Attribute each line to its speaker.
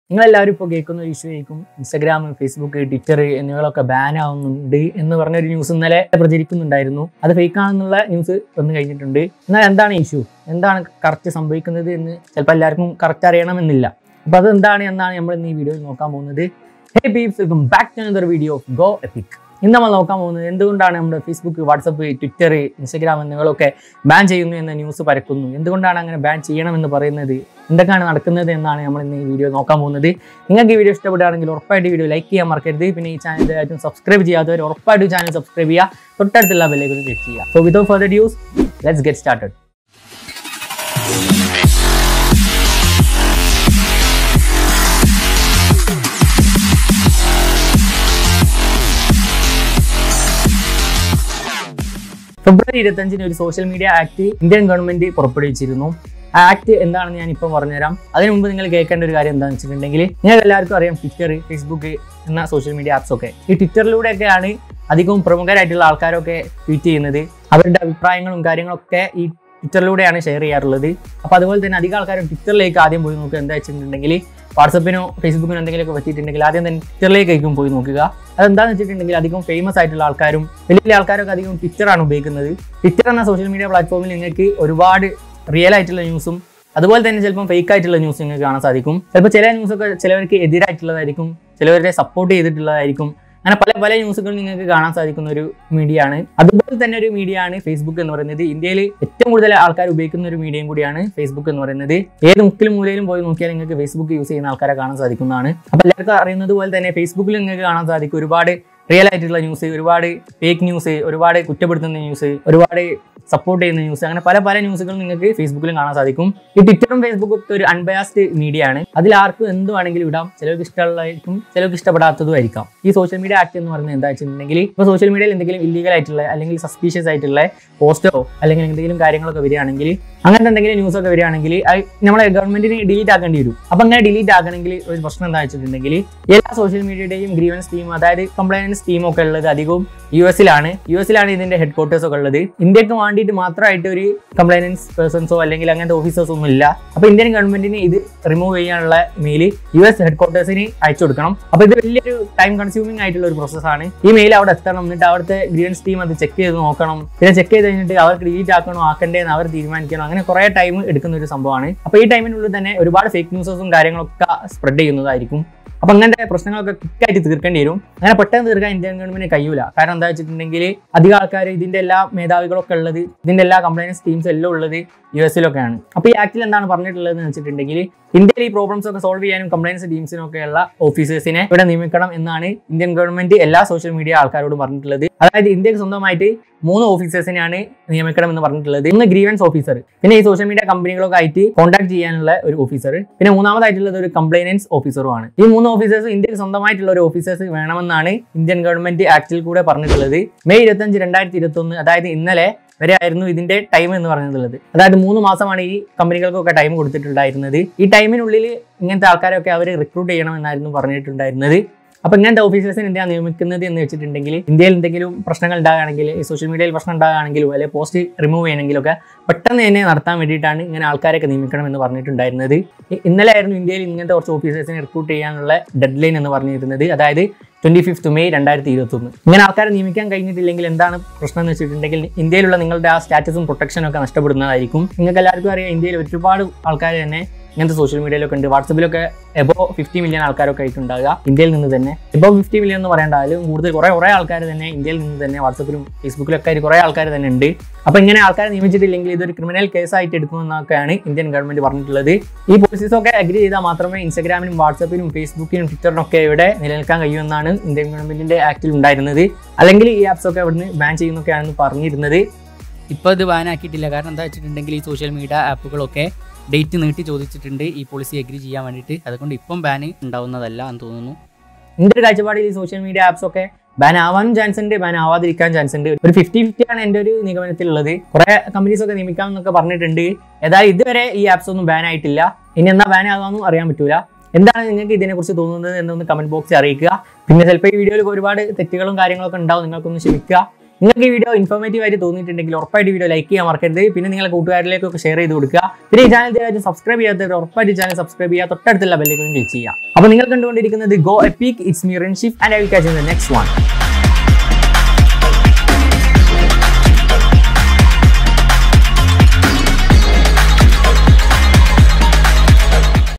Speaker 1: നിങ്ങളെല്ലാവരും ഇപ്പോൾ കേൾക്കുന്ന ഒരു ഇഷ്യൂ ആയിരിക്കും ഇൻസ്റ്റാഗ്രാം ഫേസ്ബുക്ക് ട്വിറ്റർ എന്നിവകളൊക്കെ ബാൻ ആവുന്നുണ്ട് എന്ന് പറഞ്ഞ ഒരു ന്യൂസ് ഇന്നലെ പ്രചരിക്കുന്നുണ്ടായിരുന്നു അത് ഫേക്ക് ആണെന്നുള്ള ന്യൂസ് വന്നു കഴിഞ്ഞിട്ടുണ്ട് എന്നാൽ എന്താണ് ഇഷ്യൂ എന്താണ് കറക്റ്റ് സംഭവിക്കുന്നത് എന്ന് ചിലപ്പോൾ എല്ലാവർക്കും കറക്റ്റ് അറിയണമെന്നില്ല അപ്പോൾ അത് എന്താണ് എന്നാണ് നമ്മൾ ഇന്ന് ഈ വീഡിയോയിൽ നോക്കാൻ പോകുന്നത് hey peeps welcome back to another video of Go Epic ഇന്ന് നമ്മൾ നോക്കാൻ പോകുന്നത് എന്തുകൊണ്ടാണ് നമ്മുടെ ഫേസ്ബുക്ക് വാട്സപ്പ് ട്വിറ്റർ ഇൻസ്റ്റാഗ്രാം എന്നിവകളൊക്കെ ബാൻ ചെയ്യുന്നു എന്ന ന്യൂസ് പരക്കുന്നു എന്തുകൊണ്ടാണ് അങ്ങനെ ബാൻ ചെയ്യണമെന്ന് പറയുന്നത് എന്തൊക്കെയാണ് നടക്കുന്നത് എന്നാണ് നമ്മൾ ഇന്ന് ഈ വീഡിയോ നോക്കാൻ പോകുന്നത് നിങ്ങൾക്ക് ഈ വീഡിയോ ഇഷ്ടപ്പെടുകയാണെങ്കിൽ ഉറപ്പായിട്ട് ഈ വീഡിയോ ലൈക്ക് ചെയ്യാൻ മറക്കരുത് പിന്നെ ഈ ചാനൽ ഏറ്റവും സബ്സ്ക്രൈബ് ചെയ്യാത്തവർ ഉറപ്പായിട്ട് ചാനൽ സബ്സ്ക്രൈബ് ചെയ്യുക തൊട്ടടുത്തുള്ള ബെല്ലേക്ക് ക്ലിക്ക് ചെയ്യുക so without further use let's get started February ഇരുപത്തഞ്ചിന് ഒരു social media act Indian government പുറപ്പെടുവിച്ചിരുന്നു ആ ആക്ട് എന്താണെന്ന് ഞാൻ ഇപ്പം പറഞ്ഞുതരാം അതിനു മുമ്പ് നിങ്ങൾ കേൾക്കേണ്ട ഒരു കാര്യം എന്താണെന്ന് വെച്ചിട്ടുണ്ടെങ്കിൽ നിങ്ങൾക്ക് എല്ലാവർക്കും അറിയാം ട്വിറ്റർ ഫേസ്ബുക്ക് എന്ന സോഷ്യൽ മീഡിയ ആപ്സ് ഒക്കെ ഈ ട്വിറ്ററിലൂടെയൊക്കെയാണ് അധികവും പ്രമുഖരായിട്ടുള്ള ആൾക്കാരൊക്കെ ട്വീറ്റ് ചെയ്യുന്നത് അവരുടെ അഭിപ്രായങ്ങളും കാര്യങ്ങളൊക്കെ ഈ ട്വിറ്ററിലൂടെയാണ് ഷെയർ ചെയ്യാറുള്ളത് അപ്പോൾ അതുപോലെ തന്നെ അധികം ആൾക്കാരും ട്വിറ്ററിലേക്ക് ആദ്യം പോയി നോക്കുക എന്താ വെച്ചിട്ടുണ്ടെങ്കിൽ വാട്സപ്പിനോ ഫേസ്ബുക്കിനോ എന്തെങ്കിലുമൊക്കെ പറ്റിയിട്ടുണ്ടെങ്കിൽ ആദ്യം തന്നെ ട്വിറ്ററിലേക്കായിരിക്കും പോയി നോക്കുക അതെന്താണെന്ന് വെച്ചിട്ടുണ്ടെങ്കിൽ അധികം ഫേമസ് ആയിട്ടുള്ള ആൾക്കാരും വലിയ വലിയ ആൾക്കാരൊക്കെ അധികം ട്വിറ്ററാണ് ഉപയോഗിക്കുന്നത് ട്വിറ്റർ എന്ന സോഷ്യൽ മീഡിയ പ്ലാറ്റ്ഫോമിൽ നിങ്ങൾക്ക് ഒരുപാട് റിയൽ ആയിട്ടുള്ള ന്യൂസും അതുപോലെ തന്നെ ചിലപ്പം ഫേക്ക് ആയിട്ടുള്ള ന്യൂസ് നിങ്ങൾക്ക് കാണാൻ സാധിക്കും ചിലപ്പോൾ ചില ന്യൂസൊക്കെ ചിലവർക്ക് എതിരായിട്ടുള്ളതായിരിക്കും ചിലവരെ സപ്പോർട്ട് ചെയ്തിട്ടുള്ളതായിരിക്കും അങ്ങനെ പല പല ന്യൂസുകൾ നിങ്ങൾക്ക് കാണാൻ സാധിക്കുന്ന ഒരു മീഡിയ ആണ് അതുപോലെ തന്നെ ഒരു മീഡിയ ആണ് ഫേസ്ബുക്ക് എന്ന് പറയുന്നത് ഇന്ത്യയിൽ ഏറ്റവും കൂടുതൽ ആൾക്കാർ ഉപയോഗിക്കുന്ന ഒരു മീഡിയയും കൂടിയാണ് ഫേസ്ബുക്ക് എന്ന് പറയുന്നത് ഏത് മുക്കിലും മൂലയിലും പോയി നോക്കിയാൽ നിങ്ങൾക്ക് ഫേസ്ബുക്ക് യൂസ് ചെയ്യുന്ന ആൾക്കാരെ കാണാൻ സാധിക്കുന്നതാണ് അപ്പോൾ എല്ലാവർക്കും അറിയുന്നത് പോലെ തന്നെ ഫേസ്ബുക്കിൽ നിങ്ങൾക്ക് കാണാൻ സാധിക്കും ഒരുപാട് റിയൽ ആയിട്ടുള്ള ന്യൂസ് ഒരുപാട് ഫേക്ക് ന്യൂസ് ഒരുപാട് കുറ്റപ്പെടുത്തുന്ന ന്യൂസ് ഒരുപാട് സപ്പോർട്ട് ചെയ്യുന്ന ന്യൂസ് അങ്ങനെ പല പല ന്യൂസുകൾ നിങ്ങൾക്ക് ഫേസ്ബുക്കിലും കാണാൻ സാധിക്കും ഈ ട്വിറ്ററും ഫേസ്ബുക്കും ഒക്കെ ഒരു അൺബയാസ്ഡ് മീഡിയ ആണ് അതിൽ ആർക്കും എന്ത് വേണമെങ്കിലും ഇടാം ചിലർക്ക് ഇഷ്ടമുള്ളതായിരിക്കും ചിലർക്ക് ഇഷ്ടപ്പെടാത്തതും ആയിരിക്കാം ഈ സോഷ്യൽ മീഡിയ ആക്ട് എന്ന് പറയുന്നത് എന്താ വെച്ചിട്ടുണ്ടെങ്കിൽ ഇപ്പോൾ സോഷ്യൽ മീഡിയയിൽ എന്തെങ്കിലും ഇല്ലീഗൽ ആയിട്ടുള്ള അല്ലെങ്കിൽ സസ്പീഷ്യസ് ആയിട്ടുള്ള പോസ്റ്റോ അല്ലെങ്കിൽ എന്തെങ്കിലും കാര്യങ്ങളൊക്കെ വരികയാണെങ്കിൽ അങ്ങനത്തെ എന്തെങ്കിലും ന്യൂസ് ഒക്കെ വരികയാണെങ്കിൽ അത് നമ്മളെ ഗവൺമെന്റിന് ഡിലീറ്റ് ആക്കേണ്ടി വരും അപ്പം അങ്ങനെ ഡിലീറ്റ് ആക്കണമെങ്കിൽ ഒരു പ്രശ്നം എന്താ വെച്ചിട്ടുണ്ടെങ്കിൽ എല്ലാ സോഷ്യൽ മീഡിയയുടെയും ഗ്രീവൻസ് ടീം അതായത് കംപ്ലൈൻസ് ടീം ഒക്കെ ഉള്ളത് അധികവും യു എസിലാണ് യു എസിലാണ് ഇതിന്റെ ഹെഡ് ക്വാർട്ടേഴ്സ് ഒക്കെ ഉള്ളത് ഇന്ത്യക്ക് വേണ്ടിയിട്ട് മാത്രമായിട്ട് ഒരു കംപ്ലൈനൻസ് പേഴ്സൺസോ അല്ലെങ്കിൽ അങ്ങനത്തെ ഓഫീസേഴ്സോ ഒന്നും ഇല്ല അപ്പൊ ഇന്ത്യൻ ഗവൺമെന്റിന് ഇത് റിമൂവ് ചെയ്യാനുള്ള മെയിൽ യു എസ് ഹെഡ് ക്വാർട്ടേഴ്സിന് അയച്ചു കൊടുക്കണം അപ്പൊ ഇത് വലിയൊരു ടൈം കൺസ്യൂമിംഗ് ആയിട്ടുള്ള ഒരു പ്രോസസ്സാണ് ഈ മെയിൽ അവിടെ എത്തണം എന്നിട്ട് അവിടുത്തെ ഗ്രീവൻസ് ടീം അത് ചെക്ക് ചെയ്ത് നോക്കണം പിന്നെ ചെക്ക് ചെയ്ത് കഴിഞ്ഞിട്ട് അവർക്ക് ഡിലീറ്റ് ആക്കണോ ആക്കണ്ടേ എന്ന് അവർ തീരുമാനിക്കണം അങ്ങനെ കുറെ ടൈം എടുക്കുന്ന ഒരു സംഭവമാണ് അപ്പൊ ഈ ടൈമിനുള്ളിൽ തന്നെ ഒരുപാട് ഫേക്ക് ന്യൂസസും കാര്യങ്ങളൊക്കെ സ്പ്രെഡ് ചെയ്യുന്നതായിരിക്കും അപ്പൊ അങ്ങനത്തെ പ്രശ്നങ്ങളൊക്കെ ക്വിക്കായിട്ട് തീർക്കേണ്ടി വരും അങ്ങനെ പെട്ടെന്ന് തീർക്കാൻ ഇന്ത്യൻ ഗവൺമെന്റ് കഴിയൂല കാരണം എന്താ വെച്ചിട്ടുണ്ടെങ്കിൽ അധികം ആൾക്കാർ ഇതിന്റെ എല്ലാ മേധാവികളൊക്കെ ഉള്ളത് ഇതിന്റെ എല്ലാ കംപ്ലൈൻസ് ടീംസ് എല്ലാം ഉള്ളത് യു എസിലൊക്കെയാണ് അപ്പൊ ഈ ആക്ടിൽ എന്താണ് പറഞ്ഞിട്ടുള്ളത് എന്ന് വെച്ചിട്ടുണ്ടെങ്കിൽ ഇന്ത്യയിൽ ഈ പ്രോബ്ലംസ് ഒക്കെ സോൾവ് ചെയ്യാനും കംപ്ലൈൻസ് ടീംസിനും ഒക്കെയുള്ള ഓഫീസേഴ്സിനെ ഇവിടെ നിയമിക്കണം എന്നാണ് ഇന്ത്യൻ ഗവൺമെന്റ് എല്ലാ സോഷ്യൽ മീഡിയ ആൾക്കാരോടും പറഞ്ഞിട്ടുള്ളത് അതായത് ഇന്ത്യക്ക് സ്വന്തമായിട്ട് മൂന്ന് ഓഫീസേഴ്സിനെയാണ് നിയമിക്കണം എന്ന് പറഞ്ഞിട്ടുള്ളത് ഒന്ന് ഗ്രീവൻസ് ഓഫീസർ പിന്നെ ഈ സോഷ്യൽ മീഡിയ കമ്പനികളൊക്കെ ആയിട്ട് കോൺടാക്ട് ചെയ്യാനുള്ള ഒരു ഓഫീസർ പിന്നെ മൂന്നാമതായിട്ടുള്ളത് ഒരു കംപ്ലൈനൻസ് ഓഫീസറുമാണ് ഈ മൂന്ന് ഓഫീസേഴ്സ് ഇന്ത്യക്ക് സ്വന്തമായിട്ടുള്ള ഒരു ഓഫീസേഴ്സ് വേണമെന്നാണ് ഇന്ത്യൻ ഗവൺമെന്റ് ആക്ടിൽ കൂടെ പറഞ്ഞിട്ടുള്ളത് മെയ് ഇരുപത്തഞ്ച് രണ്ടായിരത്തി ഇരുപത്തി ഒന്ന് അതായത് ഇന്നലെ വരെ ആയിരുന്നു ഇതിന്റെ ടൈം എന്ന് പറഞ്ഞിട്ടുള്ളത് അതായത് മൂന്ന് മാസമാണ് ഈ കമ്പനികൾക്കൊക്കെ ടൈം കൊടുത്തിട്ടുണ്ടായിരുന്നത് ഈ ടൈമിനുള്ളിൽ ഇങ്ങനത്തെ ആൾക്കാരൊക്കെ അവർ റിക്രൂട്ട് ചെയ്യണമെന്നായിരുന്നു പറഞ്ഞിട്ടുണ്ടായിരുന്നത് അപ്പൊ ഇങ്ങനത്തെ ഓഫീസേഴ്സിനെ എന്തിനാണ് നിയമിക്കുന്നത് എന്ന് വെച്ചിട്ടുണ്ടെങ്കിൽ ഇന്ത്യയിൽ എന്തെങ്കിലും പ്രശ്നങ്ങൾ ഉണ്ടാകുകയാണെങ്കിൽ സോഷ്യൽ മീഡിയയിൽ പ്രശ്നം ഉണ്ടാകുകയാണെങ്കിലും അല്ലെങ്കിൽ പോസ്റ്റ് റിമൂവ് ചെയ്യണമെങ്കിലും ഒക്കെ പെട്ടെന്ന് തന്നെ നടത്താൻ വേണ്ടിയിട്ടാണ് ഇങ്ങനെ ആൾക്കാരൊക്കെ നിയമിക്കണം എന്ന് പറഞ്ഞിട്ടുണ്ടായിരുന്നത് ഇ- ഇന്നലെ ആയിരുന്നു ഇന്ത്യയിൽ ഇങ്ങനത്തെ കുറച്ച് ഓഫീസേഴ്സിനെ റിക്രൂട്ട് ചെയ്യാനുള്ള ഡെഡ് ലൈൻ എന്ന് പറഞ്ഞിരുന്നത് അതായത് ട്വന്റി ഫിഫ്ത്ത് മെയ് രണ്ടായിരത്തി ഇരുപത്തൊന്ന് ഇങ്ങനെ ആൾക്കാരെ നിയമിക്കാൻ കഴിഞ്ഞിട്ടില്ലെങ്കിൽ എന്താണ് പ്രശ്നം എന്ന് വെച്ചിട്ടുണ്ടെങ്കിൽ ഇന്ത്യയിലുള്ള നിങ്ങളുടെ ആ സ്റ്റാറ്റസും പ്രൊട്ടക്ഷനും ഒക്കെ നഷ്ടപ്പെടുന്നതായിരിക്കും നിങ്ങൾക്ക് എല്ലാവർക്കും അറിയാം ഇന്ത്യയിൽ ഒരുപാട് ആൾക്കാർ തന്നെ ഇങ്ങനത്തെ സോഷ്യൽ മീഡിയയിലൊക്കെ ഉണ്ട് വാട്സപ്പിലൊക്കെ എബോ ഫിഫ്റ്റി മില്യൺ ആൾക്കാരൊക്കെ ആയിട്ടുണ്ടാകുക ഇന്ത്യയിൽ നിന്ന് തന്നെ എബോ ഫിഫ്റ്റി മില്യൺ എന്ന് പറയേണ്ട അതിലും കൂടുതൽ കുറേ കുറേ ആൾക്കാർ തന്നെ ഇന്ത്യയിൽ നിന്ന് തന്നെ വാട്സപ്പിലും ഫേസ്ബുക്കിലൊക്കെ ആയിട്ട് കുറേ ആൾക്കാർ തന്നെ ഉണ്ട് അപ്പോൾ ഇങ്ങനെ ആൾക്കാരെ നിയമിച്ചിട്ടില്ലെങ്കിൽ ഇതൊരു ക്രിമിനൽ കേസായിട്ട് എടുക്കുമെന്നൊക്കെയാണ് ഇന്ത്യൻ ഗവൺമെന്റ് പറഞ്ഞിട്ടുള്ളത് ഈ പോളിസീസ് ഒക്കെ അഗ്രി ചെയ്താൽ മാത്രമേ ഇൻസ്റ്റാഗ്രാമിലും വാട്സപ്പിലും ഫേസ്ബുക്കിലും ട്വിറ്ററിനും ഒക്കെ ഇവിടെ നിലനിൽക്കാൻ കഴിയുമെന്നാണ് ഇന്ത്യൻ ഗവൺമെന്റിന്റെ ആക്ടിൽ ഉണ്ടായിരുന്നത് അല്ലെങ്കിൽ ഈ ആപ്സ് ഒക്കെ അവിടുന്ന് ബാൻ ചെയ്യുന്നൊക്കെയാണെന്ന് പറഞ്ഞിരുന്നത്
Speaker 2: ഇപ്പോൾ ഇത് ബാനാക്കിയിട്ടില്ല കാരണം എന്താ വെച്ചിട്ടുണ്ടെങ്കിൽ ഈ സോഷ്യൽ മീഡിയ ആപ്പുകളൊക്കെ ഡേറ്റ് നീട്ടി ചോദിച്ചിട്ടുണ്ട് ഈ പോളിസി എഗ്രി ചെയ്യാൻ വേണ്ടിയിട്ട് അതുകൊണ്ട് ഇപ്പം ബാന് ഉണ്ടാവുന്നതല്ല എന്ന് തോന്നുന്നു
Speaker 1: എൻ്റെ ഒരു കാഴ്ചപ്പാടിൽ ഈ സോഷ്യൽ മീഡിയ ആപ്സ് ഒക്കെ ബാൻ ആവാനും ചാൻസ് ഉണ്ട് ബാൻ ആവാതിരിക്കാൻ ചാൻസ് ഉണ്ട് ഒരു ഫിഫ്റ്റി ഫിഫ്റ്റി ആണ് എൻ്റെ ഒരു നിഗമനത്തിലുള്ളത് കുറെ കമ്പനീസ് ഒക്കെ നിയമിക്കാം എന്നൊക്കെ പറഞ്ഞിട്ടുണ്ട് ഏതായാലും ഇതുവരെ ഈ ആപ്സ് ഒന്നും ബാൻ ആയിട്ടില്ല ഇനി എന്നാ ബാൻ ആകാമെന്നും അറിയാൻ പറ്റൂല എന്താണ് നിങ്ങൾക്ക് ഇതിനെക്കുറിച്ച് തോന്നുന്നത് എന്നൊന്ന് കമന്റ് ബോക്സിൽ അറിയിക്കുക പിന്നെ ചിലപ്പോൾ ഈ വീഡിയോയിൽ ഒരുപാട് തെറ്റുകളും കാര്യങ്ങളൊക്കെ ഉണ്ടാവും നിങ്ങൾക്കൊന്ന് ക്ഷമിക്കുക നിങ്ങൾക്ക് ഈ വീഡിയോ ഇൻഫോർമേറ്റീവ് ആയിട്ട് തോന്നിയിട്ടുണ്ടെങ്കിൽ ഉറപ്പായിട്ട് വീഡിയോ ലൈക്ക് ചെയ്യാൻ മറക്കരുത് പിന്നെ നിങ്ങളെ കൂട്ടുകാരിലേക്കൊക്കെ ഷെയർ ചെയ്ത് കൊടുക്കുക പിന്നെ ഈ ചാനൽ തീർച്ചയായിട്ടും സബ്സ്ക്രൈബ് ചെയ്യാത്തവർ ഉറപ്പായിട്ട് ചാനൽ സബ്സ്ക്രൈബ് ചെയ്യുക തൊട്ടടുത്തുള്ള ബെല്ലിക്കും ക്ലിക്ക് ചെയ്യുക അപ്പോൾ നിങ്ങൾ കണ്ടുകൊണ്ടിരിക്കുന്നത് ഗോ എപ്പിക് ഇറ്റ്സ് മീ റൺഷിഫ് and I will catch in the next one